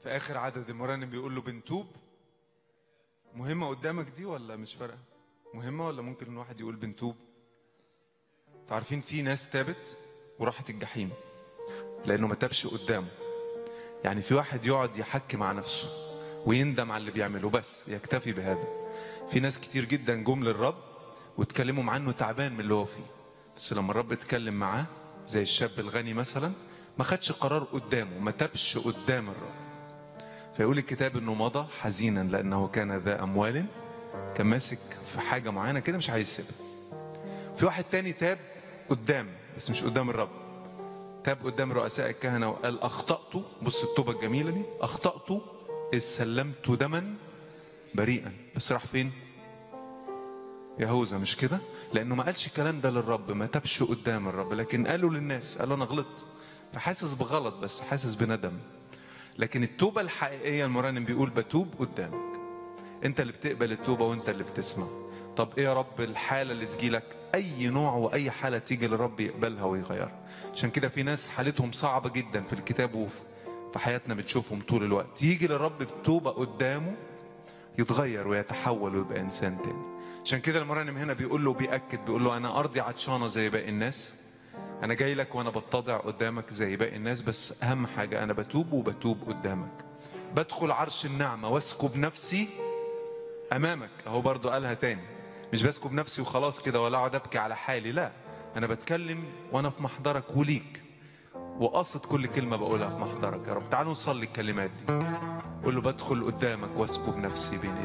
في اخر عدد المرنم بيقول له بنتوب مهمه قدامك دي ولا مش فارقه مهمه ولا ممكن ان واحد يقول بنتوب انتوا عارفين في ناس تابت وراحت الجحيم لانه ما تابش قدامه يعني في واحد يقعد يحكي مع نفسه ويندم على اللي بيعمله بس يكتفي بهذا في ناس كتير جدا جم للرب واتكلموا معاه انه تعبان من اللي هو فيه بس لما الرب اتكلم معاه زي الشاب الغني مثلا ما خدش قرار قدامه ما تابش قدام الرب فيقول الكتاب انه مضى حزينا لانه كان ذا اموال كان ماسك في حاجه معينه كده مش عايز يسيبها في واحد تاني تاب قدام بس مش قدام الرب تاب قدام رؤساء الكهنه وقال اخطات بص التوبه الجميله دي اخطات اذ سلمت دما بريئا بس راح فين يهوذا مش كده لانه ما قالش الكلام ده للرب ما تابش قدام الرب لكن قالوا للناس قالوا انا غلطت فحاسس بغلط بس حاسس بندم لكن التوبه الحقيقيه المرنم بيقول بتوب قدامك انت اللي بتقبل التوبه وانت اللي بتسمع طب ايه يا رب الحاله اللي تجيلك اي نوع واي حاله تيجي للرب يقبلها ويغيرها عشان كده في ناس حالتهم صعبه جدا في الكتاب وفي في حياتنا بتشوفهم طول الوقت يجي للرب بتوبه قدامه يتغير ويتحول ويبقى انسان تاني عشان كده المرنم هنا بيقول له بيأكد بيقول له انا ارضي عطشانه زي باقي الناس انا جاي لك وانا بتضع قدامك زي باقي الناس بس اهم حاجه انا بتوب وبتوب قدامك بدخل عرش النعمه واسكب نفسي امامك اهو برضو قالها تاني مش بسكب نفسي وخلاص كده ولا اقعد ابكي على حالي لا انا بتكلم وانا في محضرك وليك وقصد كل كلمه بقولها في محضرك يا رب تعالوا نصلي الكلمات دي قول له بدخل قدامك واسكب نفسي بين